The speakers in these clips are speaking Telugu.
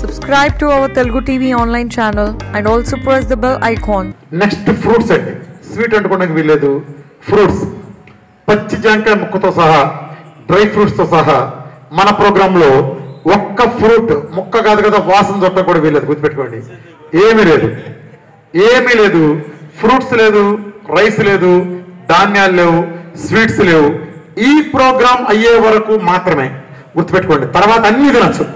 Subscribe to our Telugu TV online channel and also press the bell icon. Next fruits అండి స్వీట్ అంటుకోవడానికి వీల్లేదు ఫ్రూట్స్ పచ్చి జాంకాయ ముక్కతో సహా డ్రై ఫ్రూట్స్తో సహా మన ప్రోగ్రాంలో ఒక్క ఫ్రూట్ ముక్క కాదు కదా వాసన చుట్టం కూడా వీల్లేదు గుర్తుపెట్టుకోండి ఏమీ లేదు ఏమీ లేదు ఫ్రూట్స్ లేదు రైస్ లేదు ధాన్యాలు లేవు స్వీట్స్ లేవు ఈ ప్రోగ్రాం అయ్యే వరకు మాత్రమే గుర్తుపెట్టుకోండి తర్వాత అన్ని తినచ్చు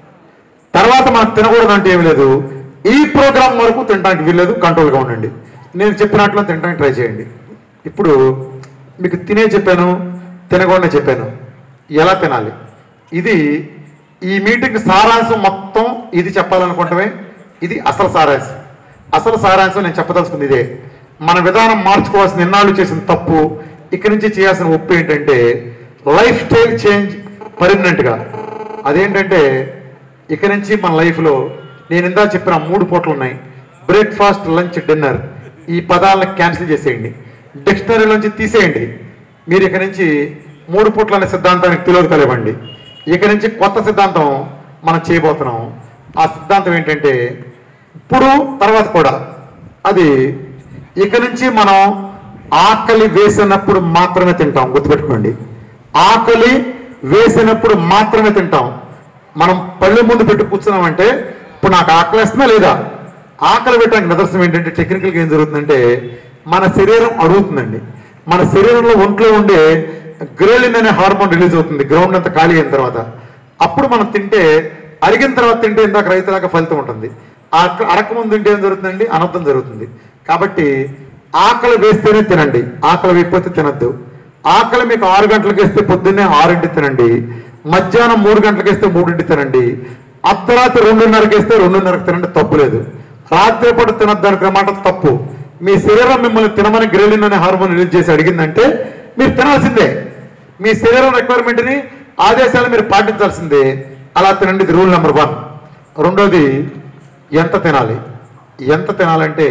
తర్వాత మనం తినకూడదు అంటే ఏమి లేదు ఈ ప్రోగ్రాం వరకు తినడానికి వీల్లేదు కంట్రోల్గా ఉండండి నేను చెప్పినట్లు తినడానికి ట్రై చేయండి ఇప్పుడు మీకు తినే చెప్పాను తినకుండా చెప్పాను ఎలా తినాలి ఇది ఈ మీటింగ్ సారాంశం మొత్తం ఇది చెప్పాలనుకుంటమే ఇది అసలు సారాంశం అసలు సారాంశం నేను చెప్పదలుచుకుంది ఇదే మన విధానం మార్చుకోవాల్సిన ఎన్నాళ్ళు చేసిన తప్పు ఇక్కడి నుంచి చేయాల్సిన ఒప్పు ఏంటంటే లైఫ్ స్టైల్ చేంజ్ పర్మనెంట్గా అదేంటంటే ఇక నుంచి మన లైఫ్లో నేను ఇందా చెప్పిన మూడు పూటలు ఉన్నాయి బ్రేక్ఫాస్ట్ లంచ్ డిన్నర్ ఈ పదాలను క్యాన్సిల్ చేసేయండి డిక్షనరీలోంచి తీసేయండి మీరు ఇక నుంచి మూడు పూట్ల అనే సిద్ధాంతానికి తెలియదు కలవండి ఇక నుంచి కొత్త సిద్ధాంతం మనం చేయబోతున్నాం ఆ సిద్ధాంతం ఏంటంటే ఇప్పుడు తర్వాత కూడా అది ఇక నుంచి మనం ఆకలి వేసినప్పుడు మాత్రమే తింటాం గుర్తుపెట్టుకోండి ఆకలి వేసినప్పుడు మాత్రమే తింటాం మనం పళ్ళు ముందు పెట్టి కూర్చున్నామంటే ఇప్పుడు నాకు ఆకలి వేస్తుందా లేదా ఆకలి పెట్టడానికి నిదర్శనం ఏంటంటే టెక్నికల్గా ఏం జరుగుతుందంటే మన శరీరం అడుగుతుందండి మన శరీరంలో ఒంట్లో ఉండే గ్రేలిన్ అనే హార్మోన్ రిలీజ్ అవుతుంది గ్రౌండ్ అంతా ఖాళీ అయిన తర్వాత అప్పుడు మనం తింటే అరిగిన తర్వాత తింటే ఇందాక రైతులాగా ఫలితం ఉంటుంది ఆ అరకముందు తింటే ఏం జరుగుతుందండి అనర్థం జరుగుతుంది కాబట్టి ఆకలి వేస్తేనే తినండి ఆకలి వేయకపోతే తినద్దు ఆకలి మీకు ఆరు గంటలకు వేస్తే పొద్దున్నే ఆరింటి తినండి మధ్యాహ్నం మూడు గంటలకు వేస్తే మూడింటి తినండి అర్ధరాత్రి రెండున్నరకి వేస్తే రెండున్నరకు తినండి తప్పు లేదు రాత్రిపూట తినద్దు అనుకునే మాట తప్పు మీ శరీరం మిమ్మల్ని తినమని గ్రేలిన్ అనే హార్మోన్ రిలీజ్ చేసి అడిగిందంటే మీరు తినాల్సిందే మీ శరీరం రిక్వైర్మెంట్ని ఆదేశాలు మీరు పాటించాల్సిందే అలా తినండి ఇది రూల్ నెంబర్ వన్ రెండోది ఎంత తినాలి ఎంత తినాలంటే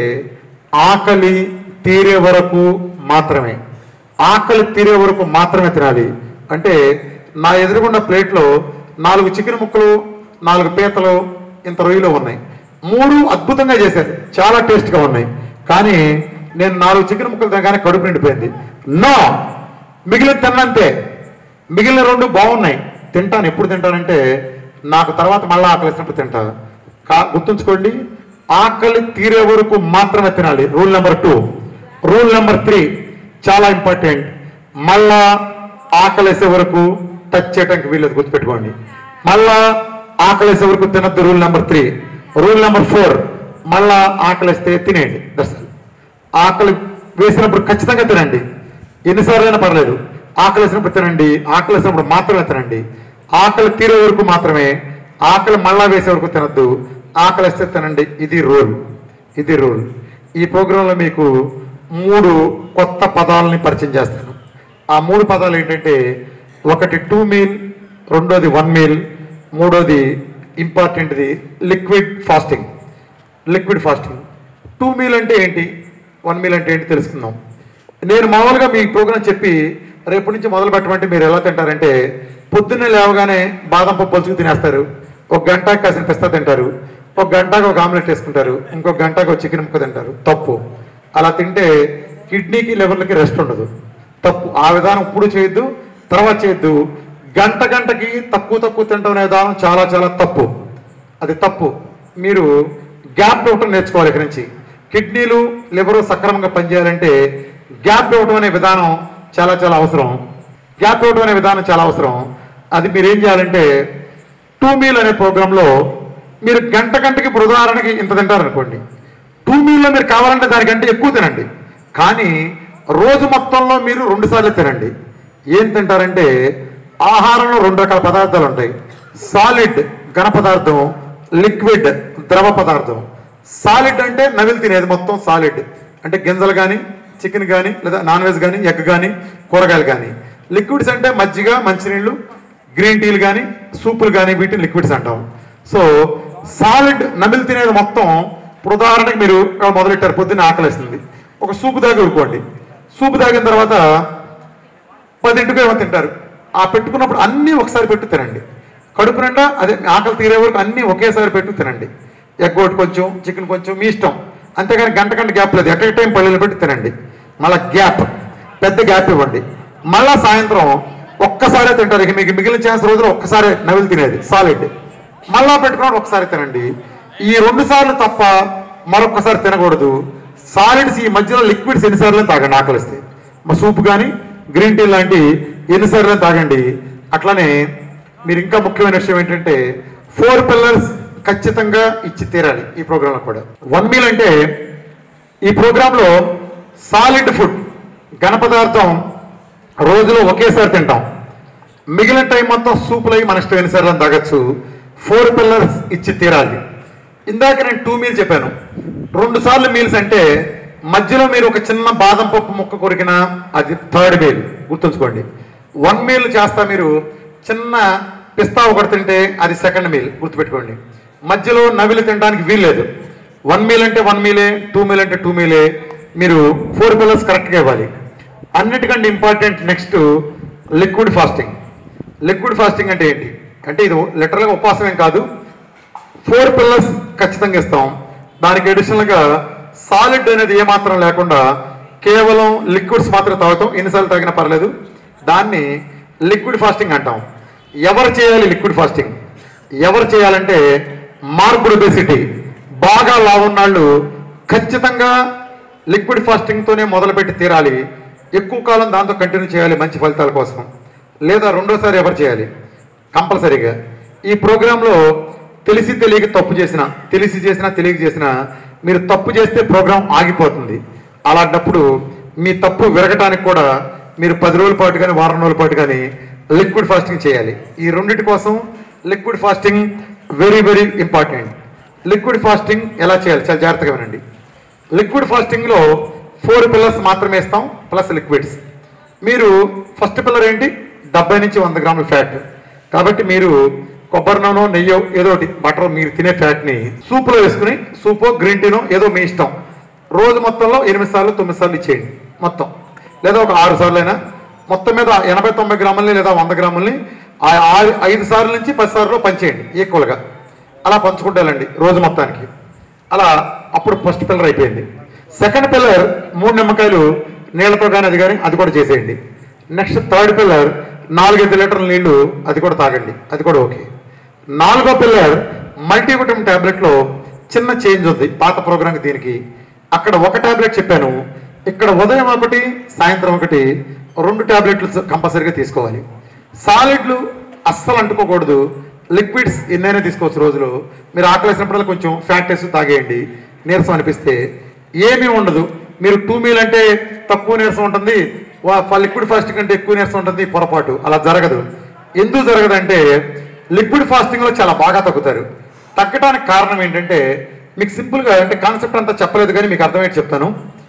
ఆకలి తీరే వరకు మాత్రమే ఆకలి తీరే వరకు మాత్రమే తినాలి అంటే నా ఎదురుగున్న ప్లేట్లో నాలుగు చికెన్ ముక్కలు నాలుగు పీతలు ఇంత రొయ్యలు ఉన్నాయి మూడు అద్భుతంగా చేశారు చాలా టేస్ట్గా ఉన్నాయి కానీ నేను నాలుగు చికెన్ ముక్కలు తినగానే కడుపు నిండిపోయింది నో మిగిలిన తిన్నంతే మిగిలిన రెండు బాగున్నాయి తింటాను ఎప్పుడు తింటానంటే నాకు తర్వాత మళ్ళీ ఆకలి వేసినప్పుడు తింటా కా గుర్తుంచుకోండి ఆకలి తీరే వరకు మాత్రమే తినాలి rule number two rule number three చాలా ఇంపార్టెంట్ మళ్ళా ఆకలేసే వరకు టచ్ చేయడానికి వీలేదు గుర్తుపెట్టుకోండి మళ్ళా ఆకలేసే వరకు తినద్దు rule number three rule number four మళ్ళా ఆకలిస్తే తినేయండి దట్స్ ఆల్. ఆకలి వేసినప్పుడు ఖచ్చితంగా తినండి ఎన్నిసార్లు అయినా పర్లేదు ఆకలి వేసినప్పుడు తినండి ఆకలి వేసినప్పుడు మాత్రమే తినండి ఆకలి తీరే వరకు మాత్రమే ఆకలి మళ్ళా వేసే వరకు తినద్దు ఆకలి వేస్తే తినండి ఇది రూల్ ఇది రూల్ ఈ ప్రోగ్రాంలో మీకు మూడు కొత్త పదాలని పరిచయం చేస్తాను ఆ మూడు పదాలు ఏంటంటే ఒకటి టూ మీల్ రెండోది వన్ మీల్ మూడోది ఇంపార్టెంట్ది liquid fasting liquid fasting two meal అంటే ఏంటి వన్ మీల్ అంటే ఏంటి తెలుసుకుందాం నేను మామూలుగా మీ ప్రోగ్రాం చెప్పి రేపటి నుంచి మొదలు పెట్టమంటే మీరు ఎలా తింటారంటే పొద్దున్నే లేవగానే బాదం పప్పు పలుచుకు తినేస్తారు ఒక గంట కాసిన పిస్తా తింటారు ఒక గంటకు ఒక ఆమ్లెట్ వేసుకుంటారు ఇంకొక గంటకు ఒక చికెన్ ముక్క తింటారు తప్పు అలా తింటే కిడ్నీకి లివర్లకి రెస్ట్ ఉండదు తప్పు ఆ విధానం ఇప్పుడు చేయొద్దు తర్వాత చేయొద్దు గంట గంటకి తక్కువ తక్కువ తింటాం అనే విధానం చాలా చాలా తప్పు అది తప్పు మీరు గ్యాప్ ఇవ్వటం నేర్చుకోవాలి ఇక్కడి నుంచి కిడ్నీలు లివరు సక్రమంగా పనిచేయాలంటే గ్యాప్ ఇవ్వటం అనే విధానం చాలా చాలా అవసరం గ్యాప్ ఇవ్వటం అనే విధానం చాలా అవసరం అది మీరు ఏం చేయాలంటే టూ మీల్ అనే ప్రోగ్రాంలో మీరు గంట గంటకి ఇప్పుడు ఉదాహరణకి ఇంత తింటారనుకోండి టూ మీల్లో మీరు కావాలంటే దానికంటే ఎక్కువ తినండి కానీ రోజు మొత్తంలో మీరు రెండు సార్లు తినండి ఏం తింటారంటే ఆహారంలో రెండు రకాల పదార్థాలు ఉంటాయి సాలిడ్ ఘన పదార్థం లిక్విడ్ ద్రవ పదార్థం సాలిడ్ అంటే నవిలు తినేది మొత్తం సాలిడ్ అంటే గింజలు కానీ చికెన్ కానీ లేదా నాన్ వెజ్ కానీ ఎగ్ కానీ కూరగాయలు కానీ లిక్విడ్స్ అంటే మజ్జిగ మంచినీళ్ళు గ్రీన్ టీలు కానీ సూపులు కానీ వీటిని లిక్విడ్స్ అంటాం సో సాలిడ్ నమిలి తినేది మొత్తం ఇప్పుడు ఉదాహరణకి మీరు ఇక్కడ మొదలెట్టారు పొద్దున్న ఆకలిస్తుంది ఒక సూపు దాగి ఊరుకోండి సూపు తాగిన తర్వాత పదింటికి ఏమో తింటారు ఆ పెట్టుకున్నప్పుడు అన్నీ ఒకసారి పెట్టి తినండి కడుపు నిండా అదే ఆకలి తీరే వరకు అన్నీ ఒకేసారి పెట్టు తినండి ఎగ్ ఒకటి కొంచెం చికెన్ కొంచెం మీ ఇష్టం అంతేగాని గంట గంట గ్యాప్ లేదు ఎట్ టైం పల్లెలు పెట్టి తినండి మళ్ళీ గ్యాప్ పెద్ద గ్యాప్ ఇవ్వండి మళ్ళా సాయంత్రం ఒక్కసారే తింటారు ఇక మీకు మిగిలిన ఛాన్స్ రోజులు ఒక్కసారి నవిలు తినేది సాలిడ్ మళ్ళా పెట్టుకున్నాడు ఒకసారి తినండి ఈ రెండు సార్లు తప్ప మరొక్కసారి తినకూడదు సాలిడ్స్ ఈ మధ్యలో లిక్విడ్స్ ఎన్నిసార్లు తాగండి ఆకలిస్తే మా సూప్ కానీ గ్రీన్ టీ లాంటి ఎన్నిసార్లు తాగండి అట్లానే మీరు ఇంకా ముఖ్యమైన విషయం ఏంటంటే ఫోర్ పిల్లర్స్ ఖచ్చితంగా ఇచ్చి తీరాలి ఈ ప్రోగ్రాంలో కూడా వన్ మీల్ అంటే ఈ ప్రోగ్రాంలో సాలిడ్ ఫుడ్ ఘన పదార్థం రోజులో ఒకేసారి తింటాం మిగిలిన టైం మొత్తం సూపులు అయ్యి మన ఇష్టం ఎన్నిసార్లు తాగొచ్చు ఫోర్ పిల్లర్స్ ఇచ్చి తీరాలి ఇందాక నేను టూ మీల్స్ చెప్పాను రెండు సార్లు మీల్స్ అంటే మధ్యలో మీరు ఒక చిన్న బాదం పప్పు ముక్క కొరికిన అది థర్డ్ మీల్ గుర్తుంచుకోండి వన్ మీల్ చేస్తా మీరు చిన్న పిస్తా ఒకటి తింటే అది సెకండ్ మీల్ గుర్తుపెట్టుకోండి మధ్యలో నవిలి తినడానికి వీల్లేదు వన్ మీల్ అంటే వన్ మీలే టూ మీల్ అంటే టూ మీలే మీరు ఫోర్ పిల్లర్స్ కరెక్ట్గా ఇవ్వాలి అన్నిటికంటే important next liquid fasting liquid fasting అంటే ఏంటి అంటే ఇది లిటరల్గా ఉపవాసం ఏం కాదు ఫోర్ పిల్లర్స్ ఖచ్చితంగా ఇస్తాం దానికి అడిషనల్గా సాలిడ్ అనేది ఏమాత్రం లేకుండా కేవలం లిక్విడ్స్ మాత్రం తాగుతాం ఎన్నిసార్లు తాగినా పర్లేదు దాన్ని లిక్విడ్ ఫాస్టింగ్ అంటాం ఎవరు చేయాలి లిక్విడ్ ఫాస్టింగ్ ఎవరు చేయాలంటే మార్పుడ్ ఒబేసిటీ బాగా లావున్నాళ్ళు ఖచ్చితంగా లిక్విడ్ ఫాస్టింగ్తోనే మొదలుపెట్టి తీరాలి ఎక్కువ కాలం దాంతో కంటిన్యూ చేయాలి మంచి ఫలితాల కోసం లేదా రెండోసారి ఎవరు చేయాలి కంపల్సరీగా ఈ ప్రోగ్రాంలో తెలిసి తెలియక తప్పు చేసిన తెలిసి చేసినా తెలియక చేసినా మీరు తప్పు చేస్తే ప్రోగ్రాం ఆగిపోతుంది అలాంటప్పుడు మీ తప్పు విరగటానికి కూడా మీరు పది రోజుల పాటు కానీ వారం రోజుల పాటు కానీ లిక్విడ్ ఫాస్టింగ్ చేయాలి ఈ రెండింటి కోసం liquid fasting very very important liquid fasting ఎలా చేయాలి చాలా జాగ్రత్తగా వినండి లిక్విడ్ ఫాస్టింగ్లో ఫోర్ పిల్లర్స్ మాత్రమే ఇస్తాం ప్లస్ లిక్విడ్స్ మీరు ఫస్ట్ పిల్లర్ ఏంటి డెబ్బై నుంచి వంద గ్రాముల ఫ్యాట్ కాబట్టి మీరు కొబ్బరి నూనె నెయ్యో ఏదో ఒకటి బటర్ మీరు తినే ఫ్యాట్ని సూప్లో వేసుకుని సూపో గ్రీన్ టీనో ఏదో మీ ఇష్టం రోజు మొత్తంలో ఎనిమిది సార్లు తొమ్మిది సార్లు ఇచ్చేయండి మొత్తం లేదా ఒక ఆరు సార్లు అయినా మొత్తం మీద ఎనభై తొంభై గ్రాములని లేదా వంద గ్రాములని ఆ ఆరు- ఐదు సార్లు నుంచి పది సార్లు పంచేయండి ఈక్వల్గా అలా పంచుకుంటూ వెళ్ళండి రోజు మొత్తానికి అలా అప్పుడు ఫస్ట్ పిల్లర్ అయిపోయింది సెకండ్ పిల్లర్ మూడు నిమ్మకాయలు నీళ్ళతో కానీ అది కానీ అది కూడా చేసేయండి నెక్స్ట్ థర్డ్ పిల్లర్ నాలుగైదు లీటర్ల నీళ్లు అది కూడా తాగండి అది కూడా ఓకే నాలుగో పిల్లర్ మల్టీవిటమిన్ టాబ్లెట్లో చిన్న చేంజ్ ఉంది పాత ప్రోగ్రామ్కి దీనికి అక్కడ ఒక టాబ్లెట్ చెప్పాను ఇక్కడ ఉదయం ఒకటి సాయంత్రం ఒకటి రెండు టాబ్లెట్లు కంపల్సరీగా తీసుకోవాలి సాలిడ్లు అస్సలు అంటుకోకూడదు లిక్విడ్స్ ఎన్నైనా తీసుకోవచ్చు రోజులో మీరు ఆకలేసినప్పుడల్లా కొంచెం ఫ్యాట్ వేసి తాగేయండి నీరసం అనిపిస్తే ఏమీ ఉండదు మీరు టూ మీల్ అంటే తక్కువ నీరసం ఉంటుంది లిక్విడ్ ఫాస్టింగ్ అంటే ఎక్కువ నీరసం ఉంటుంది పొరపాటు అలా జరగదు ఎందుకు జరగదంటే లిక్విడ్ ఫాస్టింగ్లో చాలా బాగా తగ్గుతారు తగ్గడానికి కారణం ఏంటంటే మీకు సింపుల్గా అంటే కాన్సెప్ట్ అంతా చెప్పలేదు కానీ మీకు అర్థమయ్యేది చెప్తాను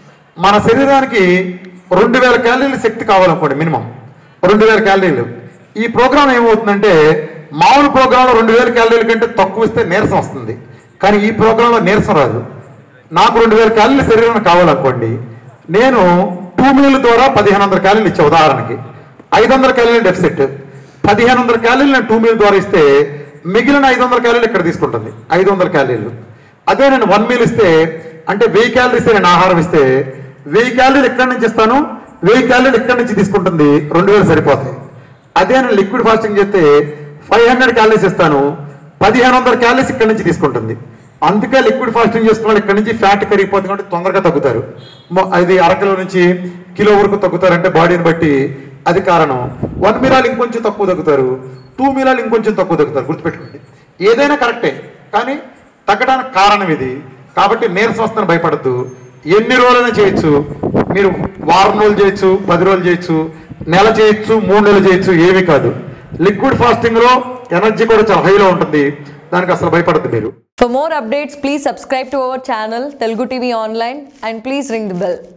మన శరీరానికి రెండు వేల క్యాలరీల శక్తి కావాలనుకోండి మినిమం రెండు వేల క్యాలరీలు ఈ ప్రోగ్రామ్ ఏమవుతుందంటే మామూలు ప్రోగ్రాంలో రెండు వేల క్యాలరీల కంటే తక్కువ ఇస్తే నీరసం వస్తుంది కానీ ఈ ప్రోగ్రాంలో నీరసం రాదు నాకు రెండు వేల క్యాలరీల శరీరం కావాలనుకోండి నేను టూ మీల్ ద్వారా పదిహేను వందల క్యాలరీలు ఇచ్చే ఉదాహరణకి ఐదు వందల క్యాలరీల డెఫిసిట్ పదిహేను వందల క్యాలరీలు నేను టూ మీల్ ద్వారా ఇస్తే మిగిలిన ఐదు వందల క్యాలరీలు ఇక్కడ తీసుకుంటుంది ఐదు వందల క్యాలరీలు అదే నేను వన్ మీల్ ఇస్తే అంటే వెయ్యి క్యాలరీస్ నేను ఆహారం ఇస్తే వెయ్యి క్యాలరీలు ఎక్కడి నుంచి ఇస్తాను వెయ్యి క్యాలరీలు ఎక్కడి నుంచి తీసుకుంటుంది రెండు వేలు సరిపోతాయి అదే నేను లిక్విడ్ ఫాస్టింగ్ చేస్తే ఫైవ్ హండ్రెడ్ క్యాలరీస్ ఇస్తాను పదిహేను వందల క్యాలరీస్ ఇక్కడి నుంచి తీసుకుంటుంది అందుకే లిక్విడ్ ఫాస్టింగ్ చేసుకున్న వాళ్ళు ఇక్కడి నుంచి ఫ్యాట్ కరిగిపోతుంది కాబట్టి తొందరగా తగ్గుతారు మొ- అది అరకిలో నుంచి కిలో వరకు తగ్గుతారంటే బాడీని బట్టి అది కారణం వన్ మీరాలు ఇంకొంచెం తక్కువ తగ్గుతారు టూ మీరాలు ఇంకొంచెం తక్కువ తగ్గుతారు గుర్తుపెట్టుకోండి ఏదైనా కరెక్టే కానీ తగ్గడానికి కారణం ఇది కాబట్టి నీరసం వస్తుందని భయపడద్దు ఎన్ని రోజులైనా చేయొచ్చు మీరు వారం రోజులు చేయొచ్చు పది రోజులు చేయొచ్చు నెల చేయొచ్చు మూడు నెలలు చేయొచ్చు ఏమీ కాదు లిక్విడ్ ఫాస్టింగ్ లో ఎనర్జీ కూడా చాలా హైలో ఉంటుంది దానికి అసలు భయపడద్దు మీరు For more updates, please subscribe to our channel Telugu TV Online and please ring the bell.